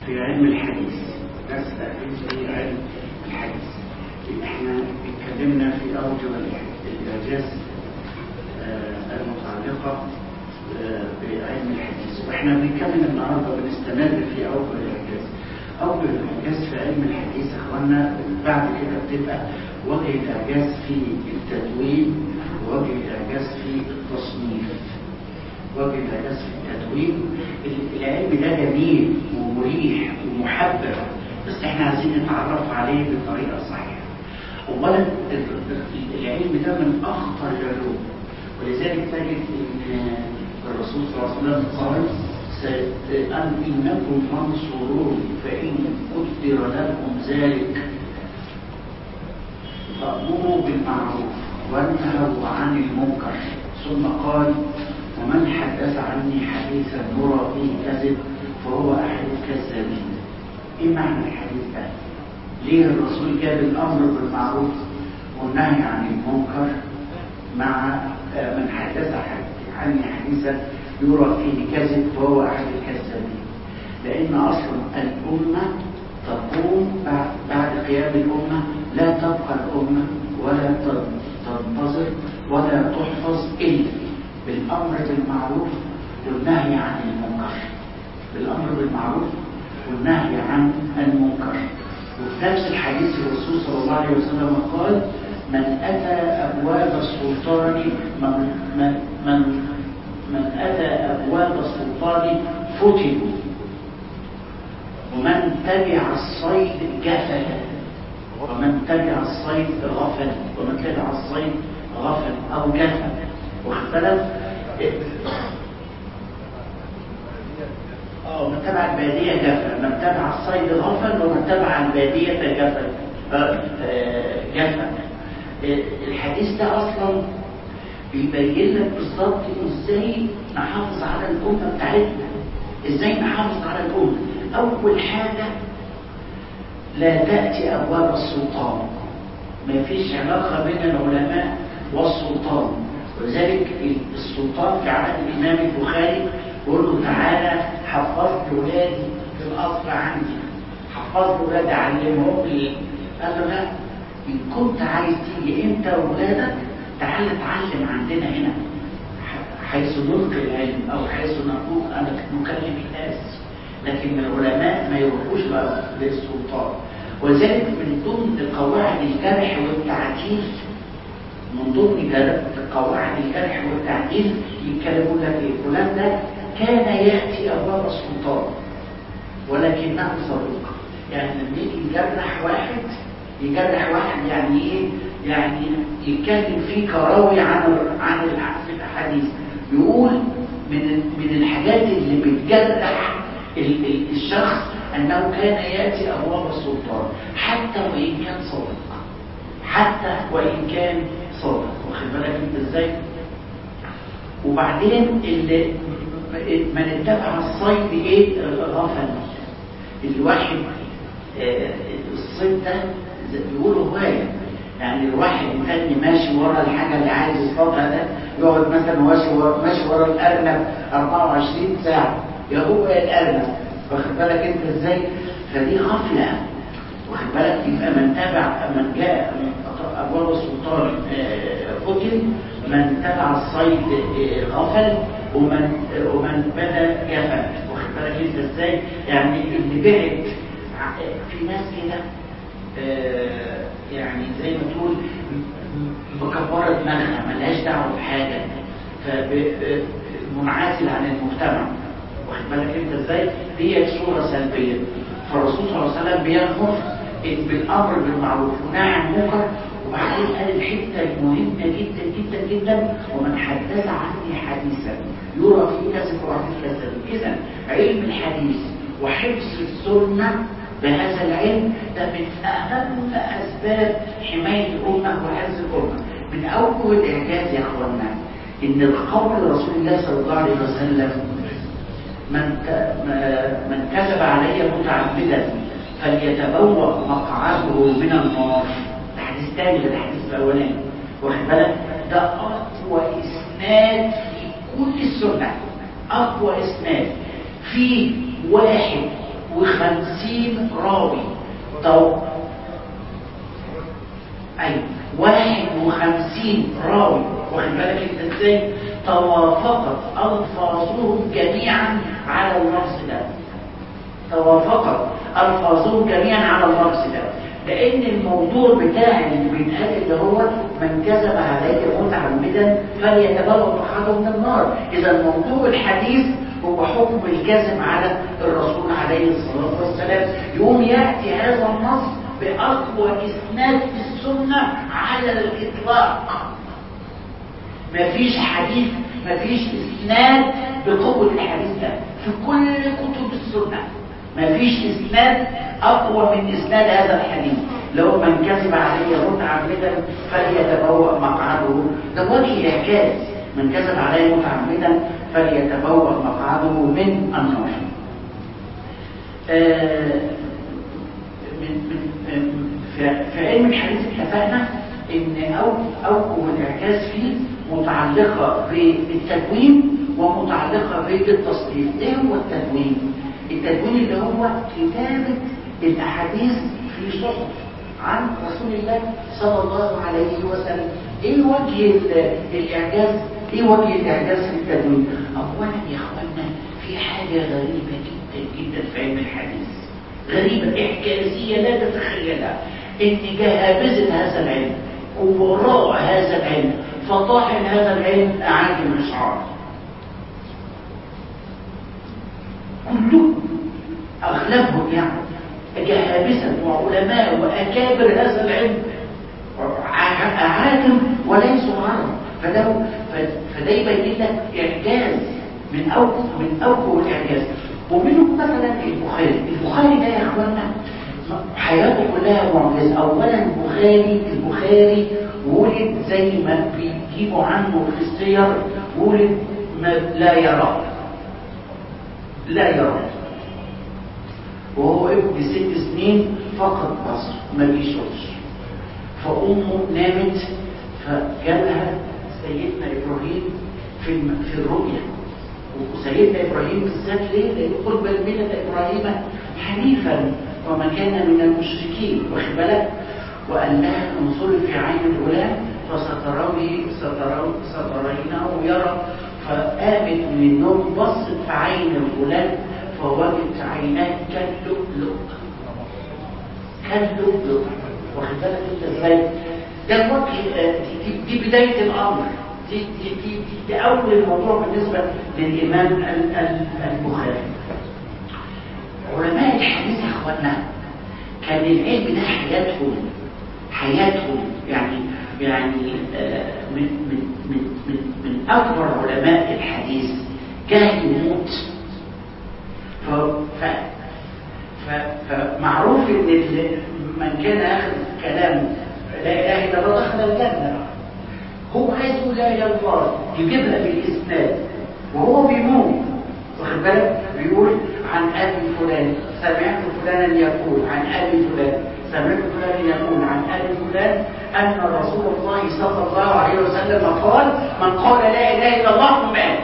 في علم الحديث بس في علم الحديث احنا اتكلمنا في اوجه الاعجاز المتعلقه بعلم الحديث واحنا بنتكلم النهارده بنستمر في اوجه الاعجاز اوجه الاعجاز في علم الحديث اخوانا بعد كده بتبقى وجه الاعجاز في التدوين ووجه الاعجاز في التصنيف وجه الاعجاز في التدوين العلم ده جميل ومريح ومحبب بس احنا عايزين نتعرف عليه بطريقه صحيحه اولا العلم ده من اخطر العلوم ولذلك تجد ان الرسول صلى الله عليه وسلم قال أن إنكم منصورون فإن قدر لكم ذلك فأمروا بالمعروف وانهوا عن المنكر ثم قال ومن حدث عني حديثا يرى فيه كذب فهو أحد الكذابين إيه معنى الحديث ده؟ ليه الرسول جاب الأمر بالمعروف والنهي عن المنكر مع من حدث عني حديثا يرى فيه كذب فهو أحد الكذابين لأن أصلا الأمة تقوم بعد قيام الأمة لا تبقى الأمة ولا تنتظر ولا تحفظ إلا بالأمر بالمعروف والنهي عن المنكر بالأمر بالمعروف والنهي عن المنكر وفي نفس الحديث الرسول صلى الله عليه وسلم قال من أتى أبواب السلطان من, من, من, من أتى أبواب السلطان فتنوا ومن تبع الصيد جفل ومن تبع الصيد غفل ومن تبع الصيد غفل أو جفل واختلف اه من تبع البادية جفل من تبع الصيد غفل ومن تبع البادية جفل جفل الحديث ده اصلا بيبين لك بالظبط ازاي نحافظ على الامه بتاعتنا ازاي نحافظ على الامه اول حاجه لا تاتي ابواب السلطان ما فيش علاقه بين العلماء والسلطان ولذلك السلطان في عهد الامام البخاري يقول له تعالى حفظت ولادي في الاصل عندي حفظت ولادي علمهم لي قال له لا إن كنت عايز تيجي أنت وولادك تعال اتعلم عندنا هنا حيث نلقي العلم أو حيث نقول أنا نكلم الناس لكن العلماء ما يروحوش بقى للسلطان ولذلك من ضمن قواعد الجرح والتعديل من ضمن قواعد الجرح والتعديل يتكلموا لك ايه فلان ده كان ياتي ابواب السلطان ولكنه صديق يعني لما يجي يجرح واحد يجرح واحد يعني ايه يعني يتكلم فيه كراوي عن عن الاحاديث يقول من من الحاجات اللي بتجرح الشخص انه كان ياتي ابواب السلطان حتى وان كان صادق حتى وان كان صادق واخد بالك انت ازاي وبعدين اللي من اتبع الصيد ايه غفل الواحد الصيد ده بيقولوا هواية يعني الواحد متني ماشي ورا الحاجة اللي عايز يصطادها ده يقعد مثلا ماشي ورا ماشي ورا الأرنب 24 ساعة يا هو يا الأرنب واخد بالك أنت إزاي؟ فدي غفلة واخد بالك يبقى من تابع من جاء من أبواب السلطان قتل من تبع الصيد غفل ومن ومن بدا جفل واخد بالك أنت إزاي؟ يعني اللي بعد في ناس كده آه يعني زي ما تقول مكبرة دماغها ملهاش دعوة بحاجة منعزل عن المجتمع واخد بالك انت ازاي دي صورة سلبية فالرسول صلى الله عليه وسلم بيأمر بالأمر بالمعروف ونهي عن المنكر وبعدين قال الحتة المهمة جدا جدا جدا ومن حدث عني حديثا يرى فيه كذب وعن كذب إذا علم الحديث وحفظ السنة بهذا العلم ده من أهم أسباب حماية الأمة وحفظ الأمة من أول الإعجاز يا أخوانا إن القول رسول الله صلى الله عليه وسلم من من كذب علي متعمدا فليتبوأ مقعده من النار ده حديث تاني ده الحديث الأولاني واخد بالك ده أقوى إسناد في كل السنة أقوى إسناد في واحد وخمسين راوي طب أي واحد وخمسين راوي واخد بالك انت ازاي توافقت ألفاظهم جميعا على اللفظ ده توافقت ألفاظهم جميعا على اللفظ ده لأن الموضوع بتاع اللي بيتقال اللي هو من كذب عليك متعمدا فليتبوأ مقعده من النار إذا موضوع الحديث هو حكم الكذب على الرسول عليه الصلاة والسلام يقوم يأتي هذا النص بأقوى إسناد في السنة على الإطلاق مفيش حديث مفيش إسناد بقوة الحديث ده في كل كتب السنة مفيش إسناد أقوى من إسناد هذا الحديث لو من كذب علي متعمدا فليتبوأ مقعده ده وجه إعجاز من كذب علي متعمدا فليتبوأ مقعده من النار آه من من في علم الحديث اتفقنا ان أو اوجه الاعجاز فيه متعلقه بالتدوين ومتعلقه بالتصنيف ايه هو التدوين التدوين اللي هو كتابه الاحاديث في صحف عن رسول الله صلى الله عليه وسلم ايه وجه الاعجاز ايه وجه الاعجاز في التدوين اولا يا اخوانا في حاجه غريبه جدا جدا في علم الحديث غريبه اعجازيه لا تتخيلها ان جهابذه هذا العلم وراء هذا العلم فطاحن هذا العلم اعاجم الاشعار كلهم اغلبهم يعني جهابذه وعلماء واكابر هذا العلم اعاجم وليسوا عرب فده فده يبين لك اعجاز من اوجه من اوجه الاعجاز ومنهم مثلا البخاري البخاري ده يا اخوانا حياته كلها معجزه اولا البخاري البخاري ولد زي ما بيجيبوا عنه في السير ولد ما لا يرى لا يرى وهو ابن ست سنين فقط بصر ما بيشوفش فامه نامت فجالها سيدنا ابراهيم في في الرؤيا وسيدنا ابراهيم بالذات ليه؟ لان قل بل مله ابراهيم حنيفا وما كان من المشركين واخد بالك وقال لها انظري في عين الغلام فستروني سترينه يرى فقامت من النوم بصت في عين الغلام فوجدت عيناه كاللؤلؤ كاللؤلؤ واخد بالك انت ازاي؟ ده الوجه دي, دي بدايه الامر دي دي دي, دي, دي اول الموضوع بالنسبه للامام البخاري علماء الحديث يا اخوانا كان العلم ده حياتهم حياتهم يعني يعني آه من من من من من اكبر علماء الحديث جاء يموت ف ف ف فمعروف ان من كان اخذ كلامه لا اله الا الله دخل الجنه هو عايز يقول لا اله الا الله يجيبها بالاسناد وهو بيموت واخد بالك بيقول عن ابي فلان سمعت فلانا يقول عن ابي فلان سمعت فلان يقول عن ابي فلان ان رسول الله صلى الله عليه وسلم قال من قال لا اله الا الله مات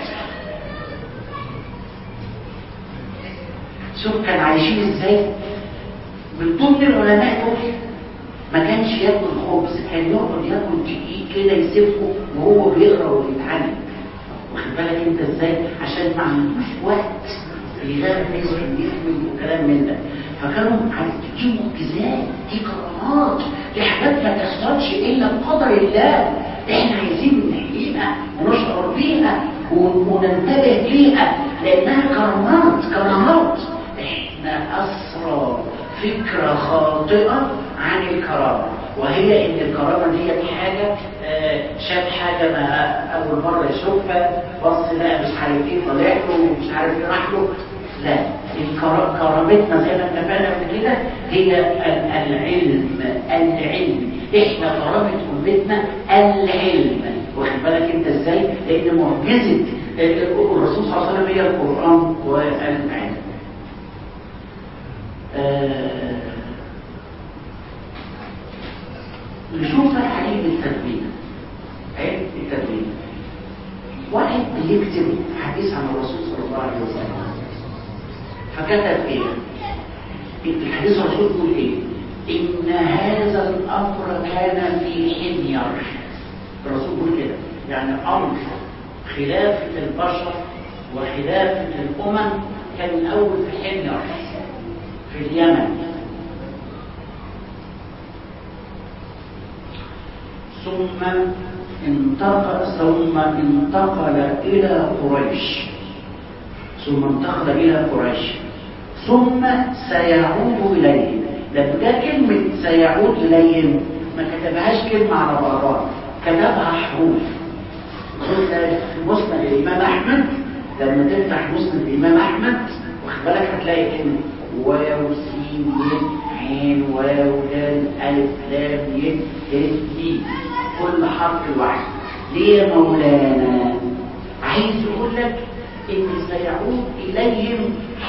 شوف كان عايشين ازاي من ضمن العلماء دول ما كانش ياكل خبز كان يقعد ياكل دقيق كده يسيبه وهو بيقرا وبيتعلم واخد بالك انت ازاي عشان ما عندوش وقت يغرس ويكمل وكلام من ده فكانوا دي معجزات دي كرامات دي حاجات ما تحصلش الا بقدر الله احنا عايزين نحييها ونشعر بيها وننتبه ليها لانها كرامات كرامات احنا اسرى فكره خاطئه عن الكرامه وهي ان الكرامه دي حاجه آه شاف حاجه ما اول مره يشوفها بص لا مش عارف ايه طلع له ومش عارف ايه راح له لا كرامتنا زي ما اتفقنا قبل كده هي العلم العلم احنا كرامه امتنا العلم واخد بالك انت ازاي لان معجزه الرسول صلى الله عليه وسلم هي القران والعلم آه نشوف علم التدوين علم التدوين واحد بيكتب حديث عن الرسول صلى الله عليه وسلم فكتب ايه الحديث الرسول يقول ايه ان هذا الامر كان في حمير الرسول يقول كده يعني امر خلافه البشر وخلافه الامم كان الاول في حمير في اليمن ثم انتقل ثم انتقل الى قريش ثم انتقل الى قريش ثم سيعود اليهم لما جاء كلمه سيعود اليهم ما كتبهاش كلمه على بعضها كتبها حروف في مسند الامام احمد لما تفتح مسند الامام احمد واخد بالك هتلاقي كلمه واو سين عين واو دال الف لام ي ت كل حرف لوحده ليه يا مولانا عايز يقول لك ان سيعود اليهم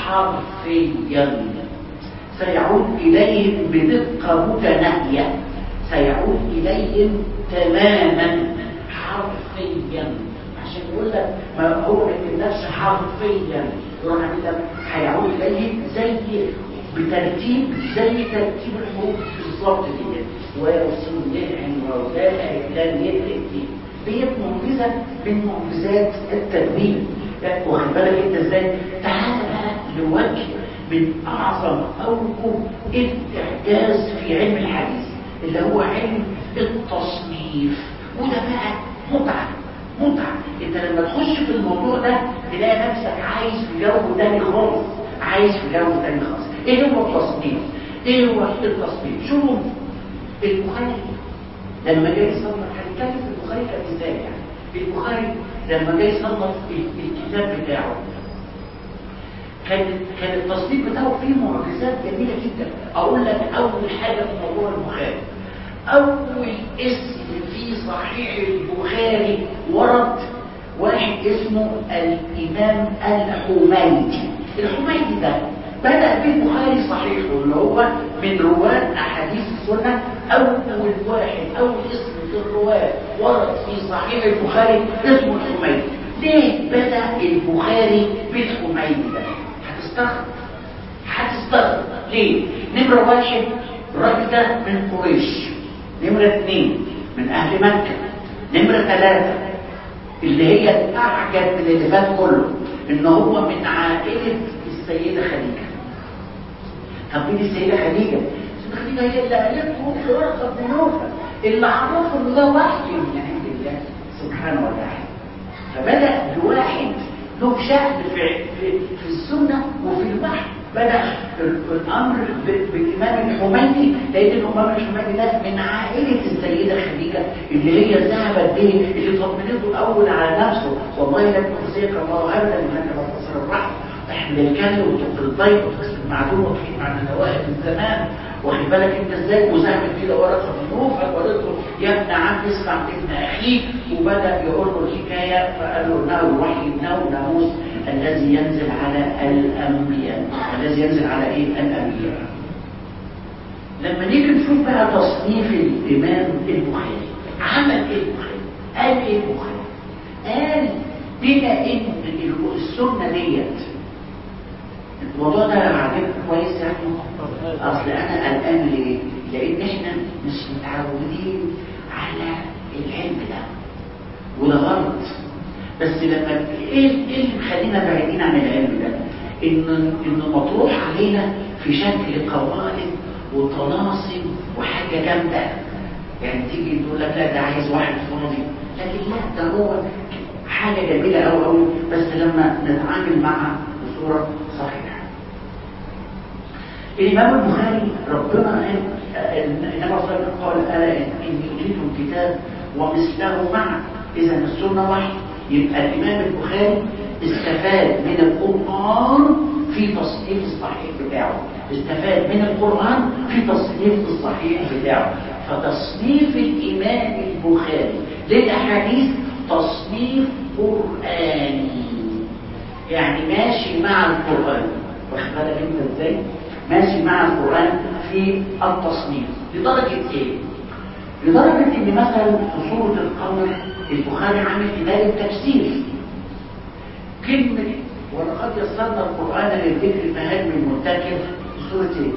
حرفيا سيعود اليهم بدقه متناهيه سيعود اليهم تماما حرفيا عشان يقول لك ما هو ما يكتبش حرفيا يروح عامل لك هيعود اليهم زي بترتيب زي ترتيب الحروف بالظبط كده واو سين ي عين واو دال الف لام ي ت ديت معجزه من معجزات التدوين واخد بالك انت ازاي تعال بقى لوجه من اعظم اوجه الاعجاز في علم الحديث اللي هو علم التصنيف وده بقى متعه متعه انت لما تخش في الموضوع ده تلاقي نفسك عايز في جو تاني خالص عايز في جو تاني خالص ايه هو التصنيف ايه هو التصنيف شوفوا البخاري لما جاي يصنف هنتكلم في البخاري كمثال يعني البخاري لما جاي يصنف الكتاب بتاعه كان كان التصنيف بتاعه فيه معجزات جميله جدا اقول لك اول حاجه في موضوع البخاري اول اسم في صحيح البخاري ورد واحد اسمه الامام الحميدي الحميدي ده بدأ بالبخاري صحيح اللي هو من رواه أحاديث السنة أول واحد أول اسم في الرواه ورد في صحيح البخاري اسمه الحميدي ليه بدأ البخاري بالحميدي ده؟ هتستغرب هتستغرب ليه؟ نمرة واحد الراجل ده من قريش نمرة اثنين من أهل مكة نمرة ثلاثة اللي هي الأعجب من اللي فات كله إن هو من عائلة السيدة خديجة طب مين السيدة خديجة؟ السيدة خديجة هي اللي قالته في ورقة بن نوفل اللي عرفه إن ده وحي من عند الله سبحانه وتعالى فبدأ بواحد له شأن في, في, في السنة وفي الوحي بدأ الأمر بالإمام الحميدي لأن الإمام الحميدي ده من عائلة السيدة خديجة اللي هي ذهبت به اللي طمنته الأول على نفسه والله لن تخزيك الله أبدا إنك لا تصل الرحم احمل الكلب وتقل الضيف وتكسب المعلومة وتحيط عن النوائب من زمان واخد بالك انت ازاي وزعمت كده ورقه مظروفه وقالت له يا ابن عم اسمع ابن اخيك وبدا يقول له الحكايه فقال له انه الوحي انه ناموس الذي ينزل على الانبياء الذي ينزل على ايه الانبياء لما نيجي نشوف بقى تصنيف الامام البخاري عمل ايه البخاري قال ايه البخاري قال بما ان السنه ديت الموضوع ده عجبك كويس يعني اصل انا قلقان ليه لان احنا مش متعودين على العلم ده وده غلط بس لما ايه ايه اللي مخلينا بعيدين عن العلم ده ان انه مطروح علينا في شكل قوائم وطلاسم وحاجه جامده يعني تيجي تقول لك لا ده عايز واحد فاضي لكن لا ده هو حاجه جميله قوي قوي بس لما نتعامل معها بصوره صحيحه الإمام البخاري ربنا قال النبي صلى الله عليه وسلم قال ألا إني أوتيت الكتاب ومثله معه إذا السنة وحي يبقى الإمام البخاري استفاد من القرآن في تصنيف الصحيح بتاعه استفاد من القرآن في تصنيف الصحيح بتاعه فتصنيف الإمام البخاري للأحاديث تصنيف قرآني يعني ماشي مع القرآن واخد بالك انت ازاي؟ ماشي مع القرآن في التصنيف لدرجة ايه؟ لدرجة ان مثلا في سورة القمر البخاري عامل كتاب تفسير كلمة ولقد يسرنا القرآن للذكر فهل من متكر سورة ايه؟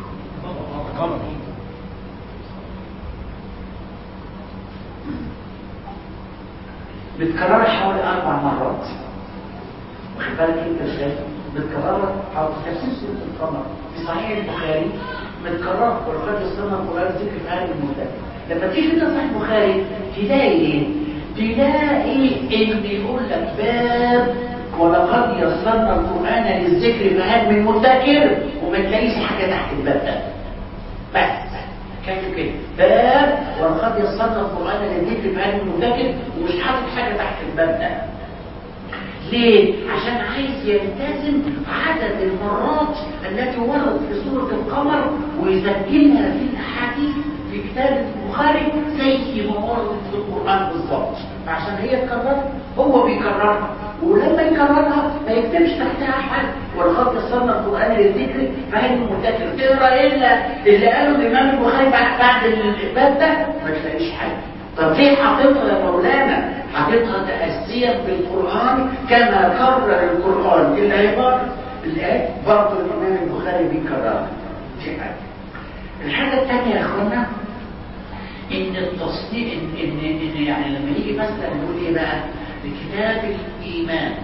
بتكررها حوالي اربع مرات واخد بالك انت ازاي بتكررها حوالي تفسير سوره القمر في صحيح البخاري متكرر ولقد يسرنا القران ذكر في اهل المهتم لما تيجي تفتح صحيح البخاري تلاقي ايه تلاقي ان يقول لك باب ولقد يسرنا القران للذكر فهل من مدكر وما تلاقيش حاجه تحت الباب ده بس كان كده باب ولقد يسرنا القران للذكر فهل من مدكر ومش حاطط حاجه تحت الباب ده ليه؟ عشان عايز يلتزم عدد المرات التي وردت في سورة القمر ويسجلها في الأحاديث في كتاب البخاري زي ما وردت في القرآن بالظبط عشان هي اتكررت هو بيكررها ولما يكررها ما يكتبش تحتها حاجة ولقد يسرنا القرآن للذكر فهل مذاكر تقرا الا اللي قاله الإمام البخاري بعد بعد الباب ده ما تلاقيش حاجة طب ليه حاططها يا مولانا حاططها تأسيا بالقرآن كما كرر القرآن العبارة الآية برضه الإمام البخاري بيكررها دي حاجة الحاجة الثانية يا إخوانا إن التصنيف إن, إن, إن يعني لما يجي مثلا نقول إيه بقى لكتاب الإيمان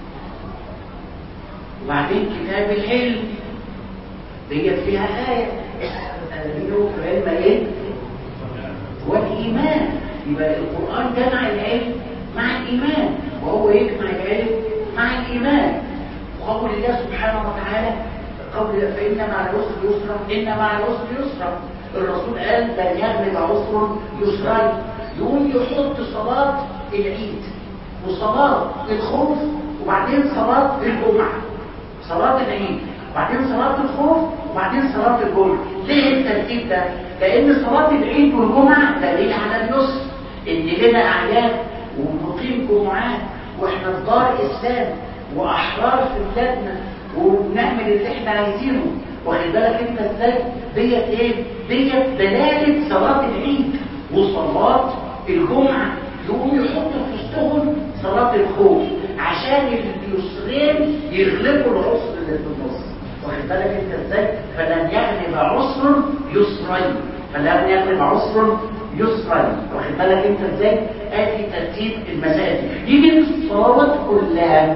وبعدين كتاب العلم ديت فيها آية الذين في العلم إيه؟ والإيمان يبقى القرآن جمع العلم مع الإيمان وهو يجمع العلم مع الإيمان وقول الله سبحانه وتعالى قول فإن مع العسر يسرا إن مع العسر يسرا الرسول قال بل يغلب عسر يسرين يقوم يحط صلاة العيد وصلاة الخوف وبعدين صلاة الجمعة صلاة العيد وبعدين صلاة الخوف وبعدين صلاة الجمعة ليه الترتيب ده؟ لأن صلاة العيد والجمعة دليل على اليسر إن لنا أعياد ونقيم جمعات وإحنا في دار إسلام وأحرار في بلادنا وبنعمل اللي إحنا عايزينه واخد بالك أنت إزاي؟ ديت إيه؟ ديت دلالة صلاة العيد وصلاة الجمعة يقوموا يحطوا في وسطهم صلاة الخوف عشان اليسرين يغلبوا العسر اللي في النص واخد بالك انت ازاي فلن يغلب عسر يسرين فلن يغلب عسر يسرين واخد بالك انت ازاي ادي ترتيب المسائل دي يجي الصلوات كلها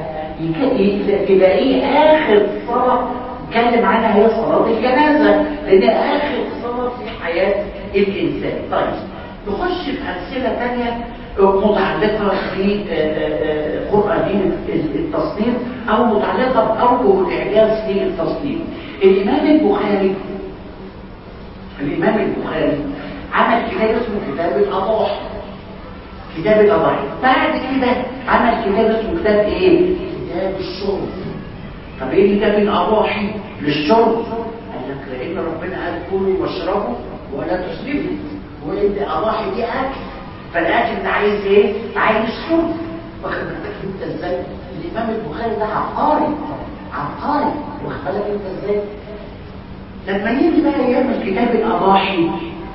تلاقيه اخر صلاه اتكلم عنها هي صلاه الجنازه لان اخر صلاه في حياه الانسان طيب نخش في امثله ثانيه متعلقة بقرآنين التصنيف أو متعلقة بأوجه الإعجاز في التصنيف الإمام البخاري الإمام البخاري عمل كتاب اسمه كتاب الأضاحي كتاب الأضاحي بعد كده عمل كتاب اسمه كتاب إيه؟ كتاب الشرب طب إيه كتاب الأضاحي للشرب؟ قال لك لأن ربنا قال كلوا واشربوا ولا تسرفوا وإن الأضاحي دي أكل فالاكل ده عايز ايه عايز شرب واخد بالك انت ازاي الامام البخاري ده عبقري عبقري واخد بالك انت ازاي لما يجي بقى يعمل كتاب الاضاحي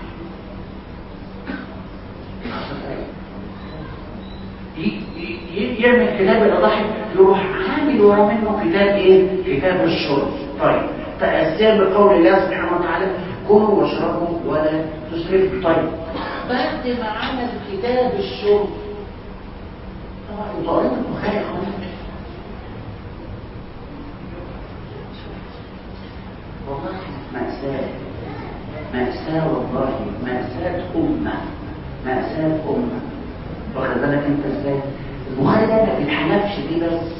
يعمل كتاب الاضاحي يروح عامل ورا منه كتاب ايه كتاب الشرب طيب تأسيا بقول الله سبحانه وتعالى كلوا واشربوا ولا تسرفوا طيب بعد ما عمل كتاب الشرب طبعا طالب البخاري خالص والله مأساة مأساة والله مأساة أمة مأساة أمة واخد بالك انت ازاي البخاري ده ما بيتحلفش دي بس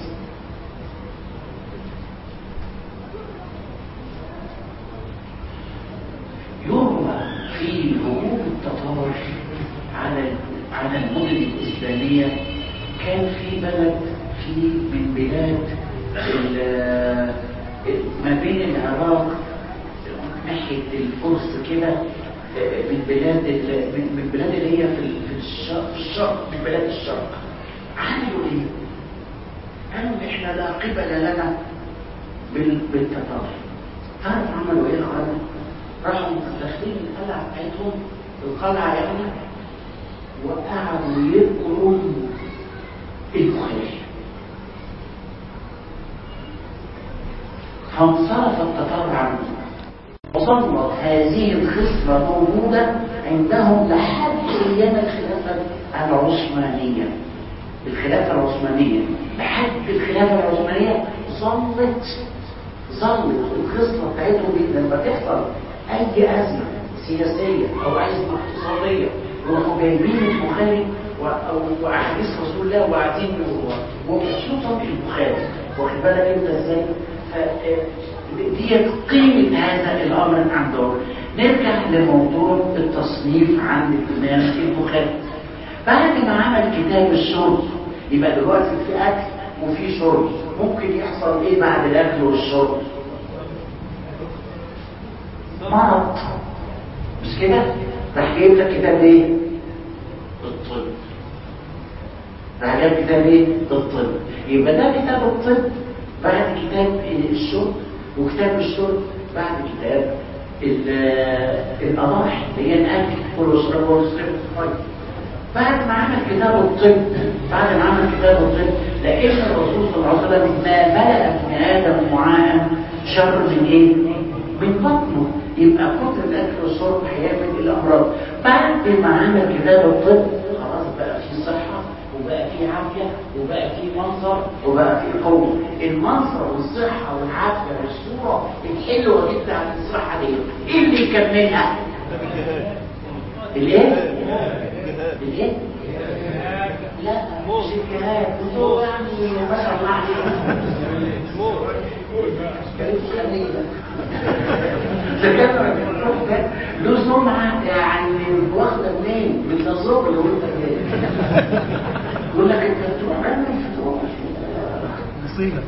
يروى في هجوم التتار على على المدن الإسلامية كان في بلد في من بلاد ما بين العراق ناحية الفرس كده من بلاد من البلاد اللي هي في الشرق, في الشرق من بلاد الشرق عملوا ايه؟ قالوا احنا لا قبل لنا بالتتار تعرف عملوا ايه يا اخوانا؟ راحوا داخلين القلعة بتاعتهم القلعة يعني وقعدوا يذكروا البخاري فانصرف التتار عنه وظلت هذه الخصلة موجودة عندهم لحد أيام الخلافة العثمانية الخلافة العثمانية لحد الخلافة العثمانية ظلت ظلت الخصلة بتاعتهم دي لما تحصل أي أزمة سياسية أو أزمة اقتصادية ويروحوا جايبين البخاري وأحاديث رسول الله وقاعدين وخصوصا البخاري واخد بالك أنت إزاي؟ دي قيمة هذا الأمر عندهم نرجع لموضوع التصنيف عند الإمام البخاري بعد ما عمل كتاب الشرب يبقى دلوقتي في أكل وفي شرب ممكن يحصل إيه بعد الأكل والشرب؟ مرض مش كده؟ راح جايب لك كتاب ايه؟ الطب راح جايب كتاب ايه؟ الطب يبقى ده كتاب الطب بعد كتاب الشرب وكتاب الشرب بعد كتاب الأضاحي اللي هي الأكل والأسرة والأسرة بعد ما عمل كتاب الطب بعد ما عمل كتاب الطب لقيت الرسول صلى الله عليه وسلم ما ملأ ابن آدم وعاء شر من ايه؟ من بطنه يبقى كتر الاكل والشرب هيعمل الامراض بعد ما عمل كتاب الطب خلاص بقى في صحه وبقى في عافيه وبقى في منظر وبقى في قوه المنظر والصحه والعافيه والصوره الحلوه جدا عن الصحه دي ايه اللي يكملها؟ الايه؟ الايه؟ لا مش الجهاد هو يعني ما شاء الله عليه له سمعة يعني واخدة منين؟ من الزوج اللي وانت جاي يقول لك انت بتروح عنه بتروح مصيبة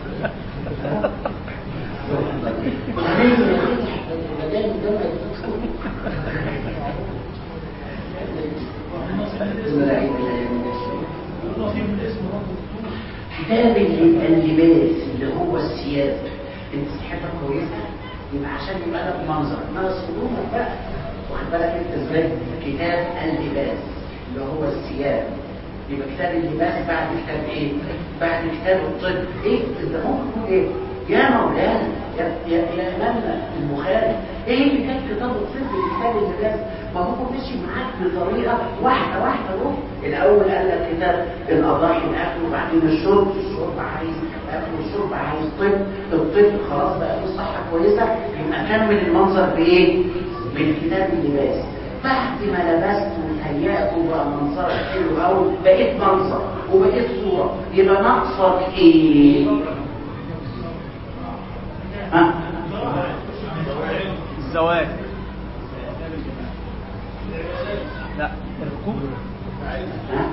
كتاب اللباس اللي هو الثياب انت صحتك كويسه يبقى عشان يبقى لك منظر ما صدورك بقى واخد بالك انت ازاي كتاب اللباس اللي هو الثياب يبقى كتاب اللباس بعد كتاب ايه بعد كتاب الطب ايه انت ممكن تقول ايه يا مولانا يا يا يا امامنا البخاري ايه اللي كان كتاب الطب كتاب اللباس ما هو مشي معاك بطريقه واحده واحده اهو الاول قال لك كتاب الاضاحي الاكل وبعدين الشرب الشرب عايز اكل والشرب عايز طب الطب خلاص بقى في صحه كويسه يبقى كمل المنظر بايه؟ بالكتاب اللباس بعد ما لبست وتهيأت وبقى منظرك حلو قوي بقيت منظر وبقيت صوره يبقى ناقصك ايه؟ ها؟ الزواج لا الركوب ها؟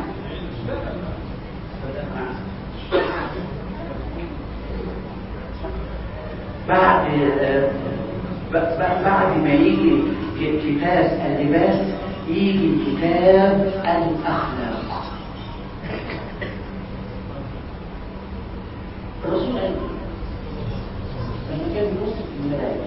بعد ب- ب- بعد ما يجي كتاب اللباس يجي كتاب الأخلاق الرسول قال لما كان يوصف الملائكة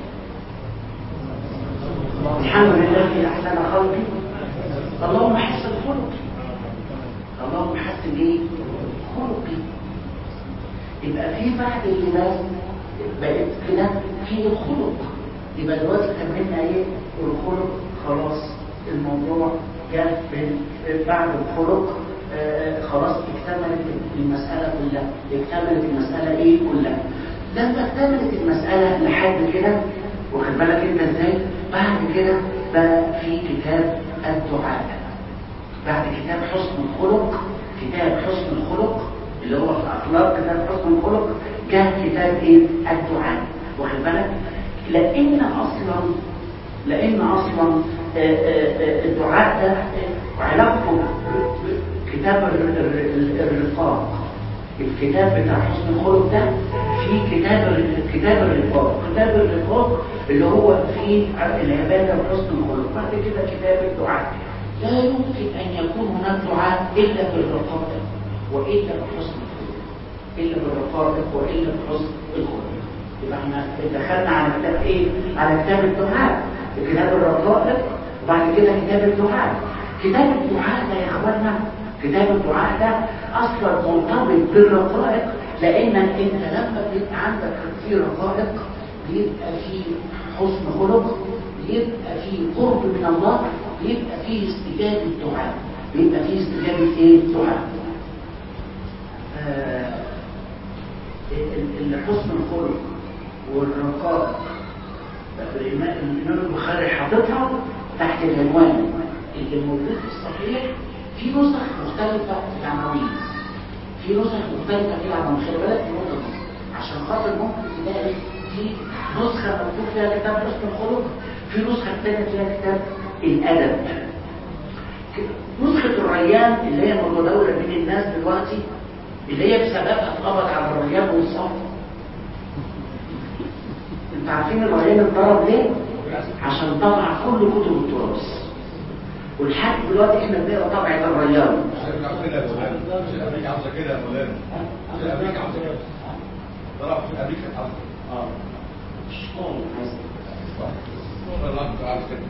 الحمد لله أحسن خلقي اللهم حسن خلقي اللهم حسن ايه خلقي يبقى في بعد اللباس بقت كده في الخلق يبقى دلوقتي كملنا ايه الخلق خلاص الموضوع جاء في- بعد الخلق آه، خلاص اكتملت المسألة كلها اكتملت المسألة ايه كلها لما اكتملت المسألة لحد كده واخد بالك انت ازاي بعد كده بقى في كتاب الدعاء بعد كتاب حسن الخلق كتاب حسن الخلق اللي هو في الاخلاق كتاب حسن الخلق جاء كتاب ايه الدعاء واخد بالك لان اصلا لان اصلا آه، آه، آه، الدعاء ده آه، علاقته كتاب الر- الر- الرفاق الكتاب بتاع حسن الخلق ده في كتاب الر- كتاب الرفاق كتاب الرفاق اللي هو فيه العباده وحسن الخلق بعد كده كتاب الدعاء لا يمكن ان يكون هناك دعاء الا بالرقائق والا بحسن الخلق الا بالرقائق والا بحسن الخلق يبقى احنا دخلنا على كتاب ايه على كتاب الدعاء كتاب الرقائق وبعد كده كتاب الدعاء كتاب الدعاء ده يا اخوانا كتاب الدعاء ده اصلا مرتبط بالرقائق لانك انت لما بيبقى عندك في رقائق بيبقى في حسن خلق يبقى فيه قرب من الله بيبقى فيه استجابة دعاء بيبقى فيه استجابة ايه؟ دعاء آه، ال- ال- حسن الخلق والرقاء الإمام الإمام البخاري حاططها تحت العنوان اللي موجود في الصحيح في نسخ مختلفة في العناوين في نسخ مختلفة في العناوين خلي بالك من النقطة دي عشان خاطر ممكن تلاقي في نسخة مكتوب فيها كتاب حسن الخلق في نسخة تانية فيها كتاب الأدب نسخة الريان اللي هي متداولة بين الناس دلوقتي اللي هي بسببها اتقبض على الريان والصف انت عارفين الريان اتضرب ليه؟ عشان طبع كل كتب التراث ولحد دلوقتي احنا بنقرا طبعة الريان مش عاوز كده يا مولانا مش امريكا عاوزه كده يا مولانا مش امريكا عاوزه كده طلع في امريكا عاوزه اه مش طالب عايز صح والله انت عاوز كده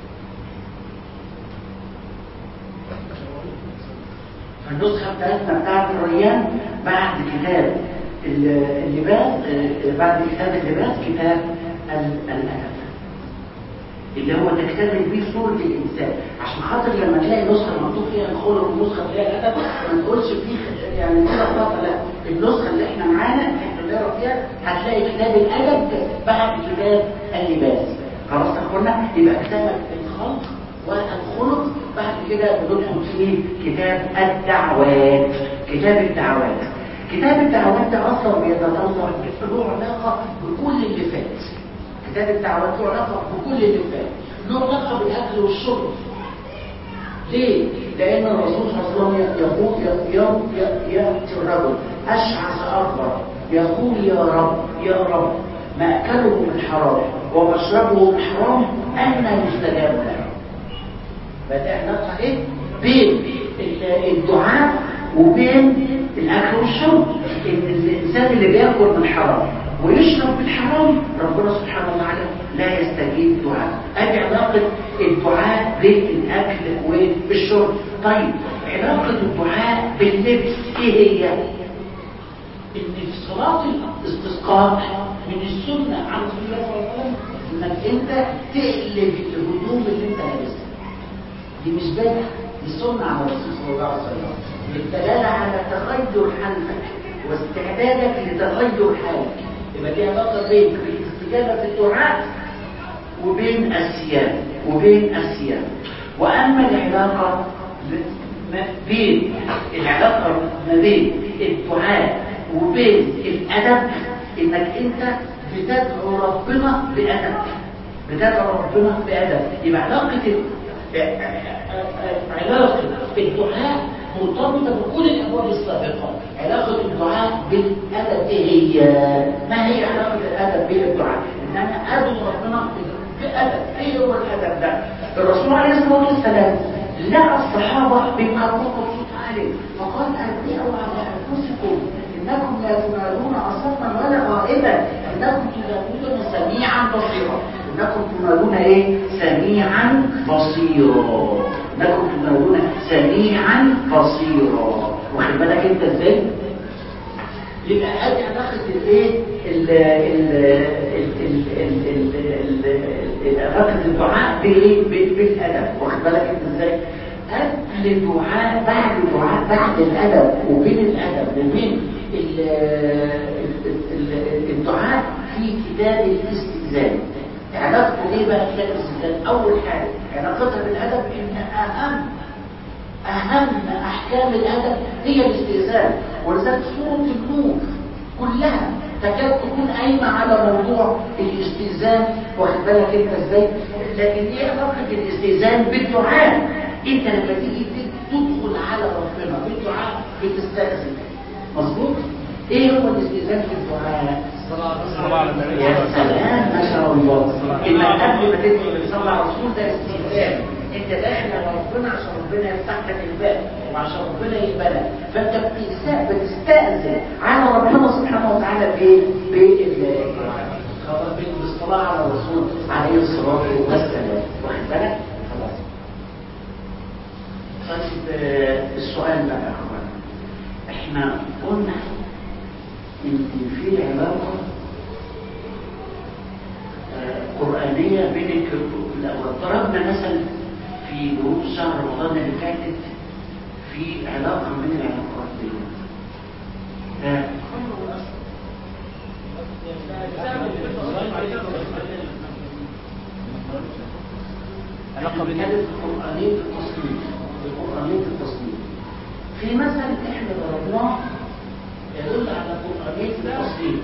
فالنسخة بتاعتنا بتاعت الريان بعد كتاب ال- اللباس آه، بعد كتاب اللباس كتاب ال- الأدب اللي هو تكتمل بيه صورة الإنسان عشان خاطر لما تلاقي نسخة مكتوب فيها الخلق ونسخة فيها الأدب ما تقولش فيه يعني كده خطأ لا النسخة اللي احنا معانا اللي احنا بنقرا فيها هتلاقي كتاب الأدب بعد كتاب اللباس خلاص يا اخوانا يبقى كتابك الخلق والخلق بعد كده بندخل فيه كتاب الدعوات كتاب الدعوات كتاب الدعوات ده اصلا بيتطلع له علاقه بكل اللي فات كتاب الدعوات له علاقه بكل اللي فات له علاقه بالاكل والشرب ليه؟ لأن الرسول صلى الله عليه وسلم يقول يوم يأتي الرجل أشعث أكبر يقول يا رب يا رب مأكله من حرام ومشربه من حرام أن يستجاب له بدأ علاقة إيه؟ بين ال- الدعاء وبين الأكل والشرب إن الإنسان اللي بياكل من حرام ويشرب بالحرام ربنا سبحانه وتعالى لا يستجيب دعاء ادي علاقة الدعاء بالاكل وبالشرب طيب علاقة الدعاء باللبس ايه هي ان في صلاة الاستسقاء من السنة عن رسول الله صلى الله عليه وسلم انك انت تقلب الهدوم اللي انت لابسها دي مش بدعة دي سنة على الرسول صلى الله عليه وسلم للدلالة على تغير حالك واستعدادك لتغير حالك يبقى دي علاقة بين الاستجابة في الدعاء وبين الصيام وبين الصيام وأما العلاقة ب- ما بين العلاقة ما بين الدعاء وبين الأدب إنك أنت بتدعو ربنا بأدب بتدعو ربنا بأدب يبقى علاقة ال- علاقة الدعاء مرتبطة بكل الأبواب السابقة علاقة الدعاء بالأدب إيه هي؟ ما هي علاقة الأدب بالدعاء؟ إن أنا أدعو ربنا بأدب إيه هو الأدب ده؟ الرسول عليه الصلاة والسلام لقى الصحابة بيقربوا بصوت عالي فقال أرجعوا على أنفسكم إنكم لا تنالون أصما ولا غائبا إنكم تنالون سميعا بصيرا إنكم تنالون إيه؟ سميعا بصيرا إنكم تنالون سميعا بصيرا واخد بالك أنت إزاي؟ يبقى ادي علاقه الايه ال- ال- ال- ال- ال- ال- ال- علاقه الدعاء بايه ب- بالادب واخد بالك انت ازاي قبل الدعاء بعد الدعاء بعد الادب وبين الادب وبين ال- ال- ال- الدعاء في كتاب الاستئذان علاقته ايه بقى كتاب الاستئذان اول حاجه علاقتها بالادب ان اهم أهم أحكام الأدب هي الاستئذان ولذلك سورة النور كلها تكاد تكون قايمة على موضوع الاستئذان واخد بالك انت ازاي لكن ايه علاقة الاستئذان بالدعاء انت لما تيجي تدخل على ربنا بالدعاء بتستأذن مظبوط ايه هو الاستئذان في الدعاء صلى على النبي يا سلام ما شاء الله إنك قبل ما تدخل تصلي على الرسول ده استئذان انت داخل على ربنا عشان ربنا يفتح لك الباب وعشان ربنا يقبلك فانت بتستأذن بتستأذن على ربنا سبحانه وتعالى بايه؟ بال خلاص بالصلاة على الرسول عليه الصلاة والسلام واخد بالك؟ خلاص طيب آه، السؤال بقى يا اخوان احنا قلنا ان في علاقة آه، قرآنية بين الكتب الأول ضربنا مثل في دروس شهر رمضان اللي فاتت في علاقة من العلاقات دي ها. علاقة بين كانت قرآنية التصنيف قرآنية التصنيف في مثل احنا ضربناه يدل على قرآنية التصنيف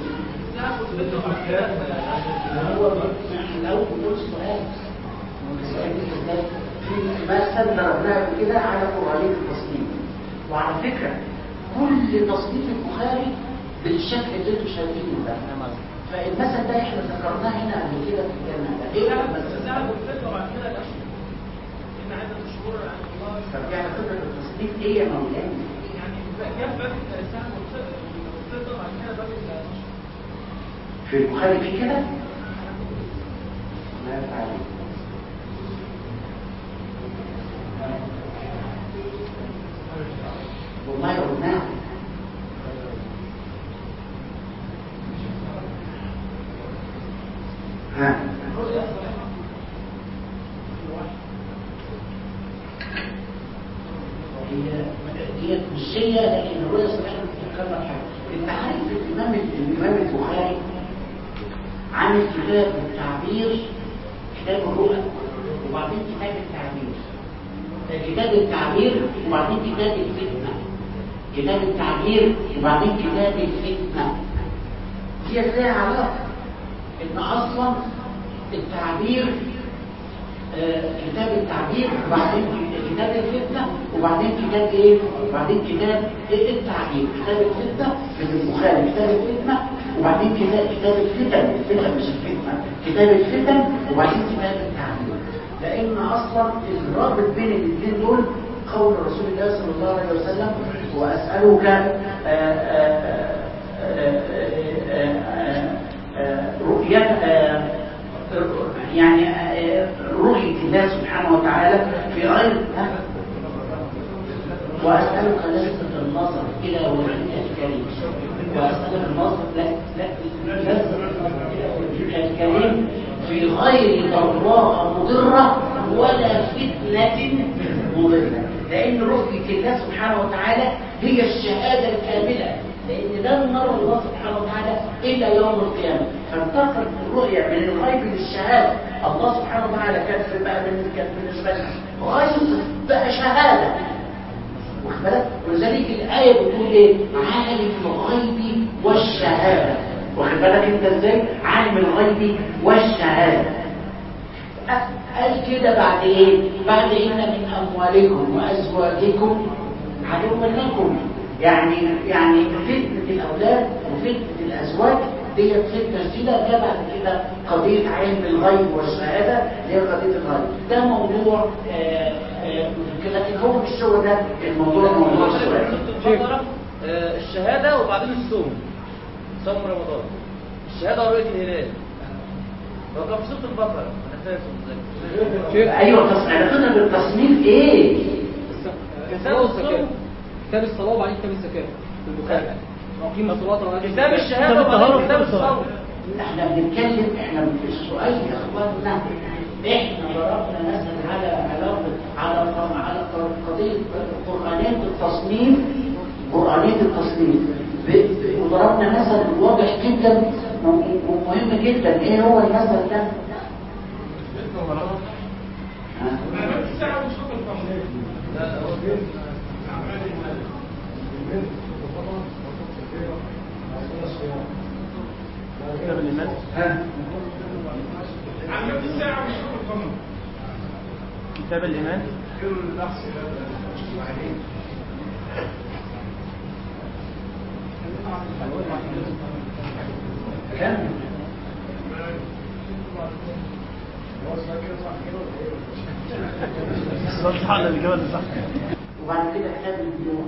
هو لو بنقول سؤال السؤال ازاي في مثل ضربناه قبل كده على قرآنية التصنيف وعلى فكرة كل تصنيف البخاري بالشكل اللي انتم شايفينه ده فالمثل ده احنا ذكرناه هنا قبل كده في الجامعة ايه المثل؟ طب يعني فكرة التصنيف ايه يا مولانا؟ في البخاري في كده؟ لا يفعل والله قلناه ها هي هي مشية لكن الرؤية الصالحة بتتكرر حاجة انت عارف الإمام الإمام البخاري عامل كتاب التعبير كتاب الرؤى وبعدين كتاب التعبير كتاب التعبير وبعدين كتاب الفتنة كتاب التعبير وبعدين كتاب الفتنة هي لها علاقة ان اصلا التعبير آه، كتاب التعبير وبعدين كتاب الفتنة وبعدين كتاب ايه وبعدين كتاب إيه التعبير كتاب الفتنة في البخاري كتاب الفتنة وبعدين كتاب كتاب الفتن الفتن مش الفتنة كتاب الفتن وبعدين كتاب التعبير لان اصلا الرابط بين الاثنين دول قول رسول الله صلى الله عليه وسلم واسالك آه، آه، آه، آه، آه، آه، رؤية آه، يعني آه، رؤية الله سبحانه وتعالى في غير ها؟ وأسألك لذة النظر إلى وجهك الكريم وأسألك النظر لا لا لذة النظر إلى وجهك الكريم في غير ضراء مضرة ولا فتنة مضرة لأن رؤية الله سبحانه وتعالى هي الشهادة الكاملة لأن ده نرى الله سبحانه وتعالى إلى يوم القيامة فانتقل الرؤية من الغيب للشهادة الله سبحانه وتعالى كان في بقى من- كان بالنسبة لنا غيب بقى شهادة واخد بالك ولذلك الآية بتقول إيه عالم الغيب والشهادة واخد بالك أنت إزاي عالم الغيب والشهادة أ- قال كده بعد ايه بعد ان من اموالكم وازواجكم عدوا لكم يعني يعني فتنه الاولاد وفتنه الازواج ديت فتنه شديده جاء بعد كده قضيه علم الغيب والشهاده اللي هي قضيه الغيب ده موضوع آه، آه، لكن هو مش هو ده الموضوع موضوع السؤال البقرة آه، الشهادة وبعدين الصوم صوم رمضان الشهادة ورؤية الهلال هو كان في سورة البقرة أنا فاكر ايوه تص- علاقتنا بالتصنيف ايه كتاب الصوم كتاب الصلاة وبعدين كتاب الزكاة في البخاري وأقيم الصلاة وآتوا كتاب الشهادة وبعدين كتاب الصوم احنا بنتكلم احنا السؤال يا اخواننا احنا ضربنا مثلا على علاقه على على قضيه قرانيه التصنيف قرانيه التصنيف ب- ب- وضربنا مثل واضح جدا و- ومهم جدا ايه هو المثل ده؟ ها؟ كتاب الإيمان ها؟ كتاب الإيمان كمل السؤال صح ولا الإجابة اللي صح؟ وبعد كده كتاب البيوع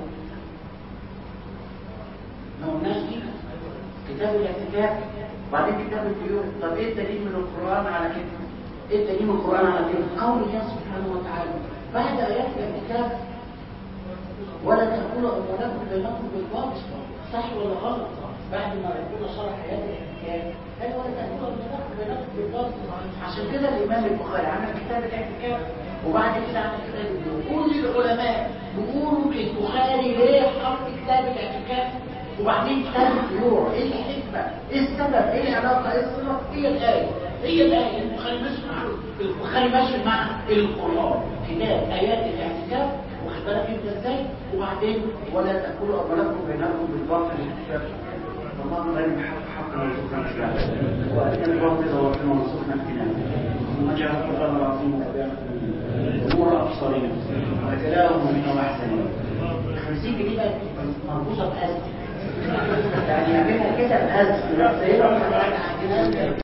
ما قلناش كده كتاب الاعتكاف وبعدين كتاب البيوع طب ايه الدليل من القران على كده؟ ايه الدليل من القران على كده؟ قول الله سبحانه وتعالى بعد ايات الاعتكاف ولا تاكلوا اموالكم بينكم بالباطل صح ولا غلط؟ بعد ما ربنا شرح حياه الاعتكاف قال ولا تاكلوا بنفسك بنفسك بالضبط عشان كده الامام البخاري عمل كتاب الاعتكاف وبعد كده عمل كتاب الدين كل العلماء بيقولوا البخاري ليه حط كتاب الاعتكاف وبعدين كتاب الفروع ايه الحكمه ايه السبب ايه العلاقه ايه الصله هي الايه هي الايه البخاري ماشي مع البخاري ماشي مع القران كتاب ايات الاعتكاف واخد بالك انت ازاي وبعدين ولا تاكلوا اموالكم بينكم بالباطل الاعتكاف اللهم لا يحق حقا وارزقنا اتباعه واتنا الباطل وارزقنا وارزقنا اجتنابه ثم اجعل القران العظيم نور ابصارنا وجلاهم من واحسنين 50 جنيه بقى مربوطه بأزل يعني يعملها كده بأزل